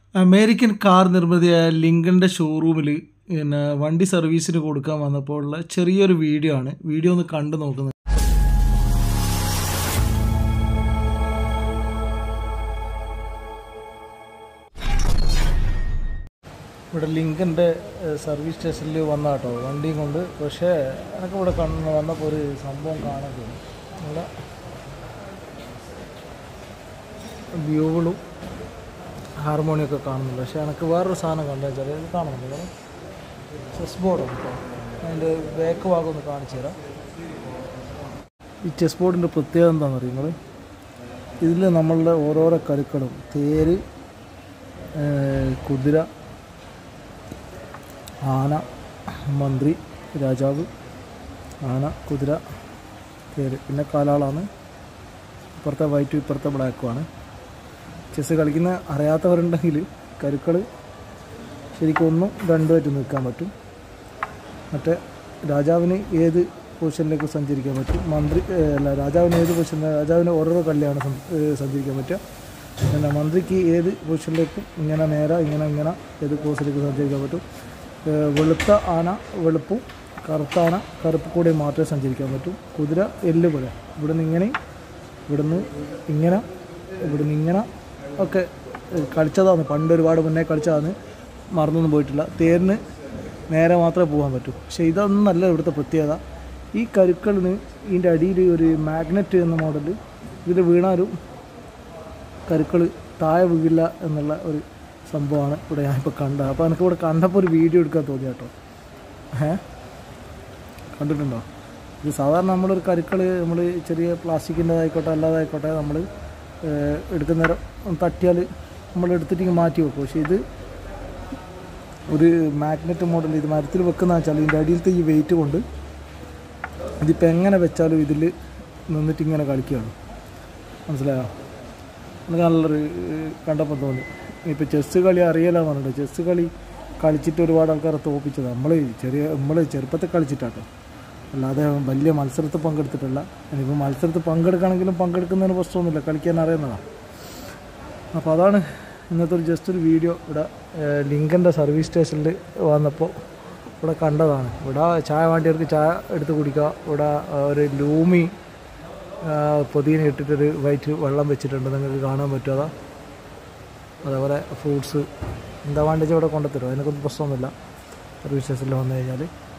American car നിർമ്മിതിയായ ലിങ്കൻ്റെ ഷോറൂമിൽ പിന്നെ വണ്ടി സർവീസിന് കൊടുക്കാൻ വന്നപ്പോൾ ഉള്ള ചെറിയൊരു വീഡിയോ ആണ് വീഡിയോ ഒന്ന് കണ്ടു നോക്കുന്നത് ഇവിടെ ലിങ്കൻ്റെ സർവീസ് സ്റ്റേഷനിൽ വന്ന കേട്ടോ വണ്ടിയും കൊണ്ട് പക്ഷേ എനിക്ക് ഇവിടെ കണ്ണ് വന്നപ്പോൾ ഒരു സംഭവം കാണാൻ തോന്നി ഇവിടെ വ്യൂകളും ഹാർമോണിയൊക്കെ കാണുന്നുണ്ട് പക്ഷേ എനിക്ക് വേറൊരു സാധനം കണ്ടു വെച്ചാൽ ഇത് കാണുന്നുണ്ട് ഇവിടെ ചെസ് ബോർഡ് കേട്ടോ അതിൻ്റെ ബാക്ക് ഭാഗം ഒന്ന് കാണിച്ചു തരാം ഈ ചെസ് ബോർഡിൻ്റെ പ്രത്യേകത എന്താണെന്ന് അറിയും നിങ്ങൾ ഇതിൽ നമ്മളുടെ ഓരോരോ കരുക്കളും തേര് ഏഹ്, കുതിര ആന മന്ത്രി രാജാവ് ആന കുതിര തേര് പിന്നെ കാലാളാണ് ഇപ്പുറത്തെ വൈറ്റും ഇപ്പുറത്തെ ബ്ലാക്കുമാണ് ചെസ് കളിക്കുന്ന അറിയാത്തവരുണ്ടെങ്കിൽ കരുക്കൾ ശരിക്കും ഒന്നും രണ്ടുമായിട്ട് നിൽക്കാൻ പറ്റും മറ്റേ രാജാവിന് ഏത് പൊസിഷനിലേക്ക് സഞ്ചരിക്കാൻ പറ്റും മന്ത്രി ഏഹ് അല്ല രാജാവിന് ഏത് പൊസിഷൻ രാജാവിന് ഓരോരോ കല്യാണ് സം- ഏഹ് സഞ്ചരിക്കാൻ പറ്റുക പിന്നെ മന്ത്രിക്ക് ഏത് പൊസിഷനിലേക്കും ഇങ്ങനെ നേരെ ഇങ്ങനെ ഇങ്ങനെ ഏത് കോഴ്സിലേക്ക് സഞ്ചരിക്കാൻ പറ്റും ഏഹ് വെളുത്ത ആന വെളുപ്പും കറുത്ത ആന കറുപ്പ് കൂടെ മാത്രമേ സഞ്ചരിക്കാൻ പറ്റൂ കുതിര എല്ല് പോലെ ഇവിടെ നിന്ന് ഇങ്ങനെ ഇവിടെ നിന്ന് ഇങ്ങനെ ഇവിടെ നിന്ന് ഇങ്ങനെ ഒക്കെ ഏഹ് കളിച്ചതാണ് പണ്ട് ഒരുപാട് മുന്നേ കളിച്ചതാണ് മറന്നൊന്നും പോയിട്ടില്ല തേരിന് നേരെ മാത്രമേ പോകാൻ പറ്റൂ പക്ഷേ ഇതൊന്നല്ല ഇവിടുത്തെ പ്രത്യേകത ഈ കരുക്കളിന് ഇതിൻ്റെ അടിയിൽ ഒരു മാഗ്നറ്റ് എന്ന മോഡൽ ഇതിൽ വീണാലും കരുക്കൾ താഴെ വീഴില്ല എന്നുള്ള ഒരു സംഭവമാണ് ഇവിടെ ഞാനിപ്പോൾ കണ്ടത് അപ്പോൾ എനിക്ക് ഇവിടെ കണ്ടപ്പോൾ ഒരു വീഡിയോ എടുക്കാൻ തോന്നി കേട്ടോ ഏ കണ്ടിട്ടുണ്ടോ ഇത് സാധാരണ നമ്മളൊരു കരുക്കൾ നമ്മൾ ചെറിയ പ്ലാസ്റ്റിക്കിൻ്റെതായിക്കോട്ടെ അല്ലാതായിക്കോട്ടെ നമ്മൾ എടുക്കുന്ന നേരം തട്ടിയാൽ നമ്മൾ എടുത്തിട്ട് ഇങ്ങ് മാറ്റി വെക്കും പക്ഷേ ഇത് ഒരു മാഗ്നറ്റ് മോഡൽ ഇത് മരത്തിൽ വെക്കുന്ന വെച്ചാൽ ഇതിൻ്റെ അടിയിലത്തെ ഈ വെയിറ്റ് കൊണ്ട് ഇതിപ്പോൾ എങ്ങനെ വെച്ചാലും ഇതിൽ നിന്നിട്ട് ഇങ്ങനെ കളിക്കുകയാണ് മനസ്സിലായോ എനിക്ക് നല്ലൊരു ഏഹ്, കണ്ടപ്പോൾ തോന്നി ഇപ്പോൾ ചെസ്സ് കളി അറിയില്ല പറഞ്ഞിട്ട് ചെസ്സ് കളി കളിച്ചിട്ട് ഒരുപാട് ആൾക്കാരെ തോപ്പിച്ചത് നമ്മൾ ചെറിയ നമ്മൾ ചെറുപ്പത്തിൽ കളിച്ചിട്ടാട്ടോ അല്ലാതെ വലിയ മത്സരത്തിൽ പങ്കെടുത്തിട്ടില്ല ഇനിയിപ്പോൾ മത്സരത്തിൽ പങ്കെടുക്കണമെങ്കിലും പങ്കെടുക്കുന്നതിന് പ്രശ്നമൊന്നുമില്ല കളിക്കാൻ അറിയുന്നതാണ് അപ്പോൾ അതാണ് ഇന്നത്തെ ഒരു ജസ്റ്റ് ഒരു വീഡിയോ ഇവിടെ ഏഹ്, ലിങ്കൻ്റെ സർവീസ് സ്റ്റേഷനിൽ വന്നപ്പോൾ ഇവിടെ കണ്ടതാണ് ഇവിടെ ചായ വേണ്ടിയവർക്ക് ചായ എടുത്ത് കുടിക്കുക ഇവിടെ ആ, ഒരു ലൂമി ആ, പൊതിന ഇട്ടിട്ടൊരു വൈറ്റ് വെള്ളം വെച്ചിട്ടുണ്ട് നിങ്ങൾക്ക് കാണാൻ പറ്റും അതാ അതേപോലെ ഫ്രൂട്ട്സ് എന്താ വേണ്ടത് ഇവിടെ കൊണ്ടുത്തരും അതിനൊക്കെ പ്രശ്നമൊന്നുമില്ല സർവീസ് സ്റ്റേഷനിൽ വന്നു കഴിഞ്ഞാൽ